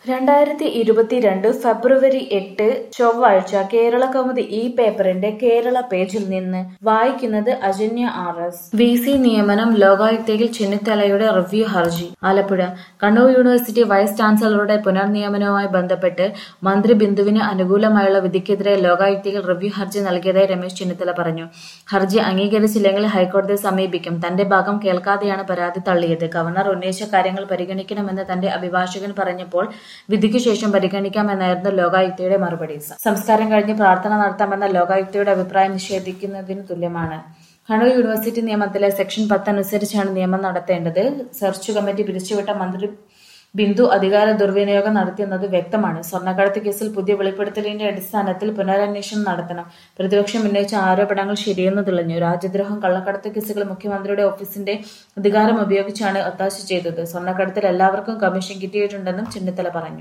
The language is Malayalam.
രണ്ടായിരത്തി ഇരുപത്തിരണ്ട് ഫെബ്രുവരി എട്ട് ചൊവ്വാഴ്ച കേരളകൗമുദി ഈ പേപ്പറിന്റെ കേരള പേജിൽ നിന്ന് വായിക്കുന്നത് അജന്യ ആർ എസ് വി സി നിയമനം ലോകായുക്തയിൽ ചെന്നിത്തലയുടെ റിവ്യൂ ഹർജി ആലപ്പുഴ കണ്ണൂർ യൂണിവേഴ്സിറ്റി വൈസ് ചാൻസലറുടെ പുനർനിയമനവുമായി ബന്ധപ്പെട്ട് മന്ത്രി ബിന്ദുവിന് അനുകൂലമായുള്ള വിധിക്കെതിരെ ലോകായുക്തയിൽ റിവ്യൂ ഹർജി നൽകിയതായി രമേശ് ചെന്നിത്തല പറഞ്ഞു ഹർജി അംഗീകരിച്ചില്ലെങ്കിൽ ഹൈക്കോടതിയെ സമീപിക്കും തന്റെ ഭാഗം കേൾക്കാതെയാണ് പരാതി തള്ളിയത് ഗവർണർ ഉന്നയിച്ച കാര്യങ്ങൾ പരിഗണിക്കണമെന്ന് തന്റെ അഭിഭാഷകൻ പറഞ്ഞപ്പോൾ വിധിക്ക് ശേഷം പരിഗണിക്കാമെന്നായിരുന്നു ലോകായുക്തയുടെ മറുപടി സംസ്കാരം കഴിഞ്ഞ് പ്രാർത്ഥന നടത്താമെന്ന ലോകായുക്തയുടെ അഭിപ്രായം നിഷേധിക്കുന്നതിന് തുല്യമാണ് കണ്ണൂർ യൂണിവേഴ്സിറ്റി നിയമത്തിലെ സെക്ഷൻ പത്ത് അനുസരിച്ചാണ് നിയമം നടത്തേണ്ടത് സെർച്ച് കമ്മിറ്റി പിരിച്ചുവിട്ട മന്ത്രി ബിന്ദു അധികാര ദുർവിനിയോഗം നടത്തിയെന്നത് വ്യക്തമാണ് സ്വർണ്ണക്കടത്ത് കേസിൽ പുതിയ വെളിപ്പെടുത്തലിന്റെ അടിസ്ഥാനത്തിൽ പുനരന്വേഷണം നടത്തണം പ്രതിപക്ഷം ഉന്നയിച്ച ആരോപണങ്ങൾ ശരിയെന്ന് തെളിഞ്ഞു രാജ്യദ്രോഹം കള്ളക്കടത്ത് കേസുകൾ മുഖ്യമന്ത്രിയുടെ ഓഫീസിന്റെ അധികാരം ഉപയോഗിച്ചാണ് ഒത്താശ ചെയ്തത് സ്വർണ്ണക്കടത്തിൽ എല്ലാവർക്കും കമ്മീഷൻ കിട്ടിയിട്ടുണ്ടെന്നും ചെന്നിത്തല പറഞ്ഞു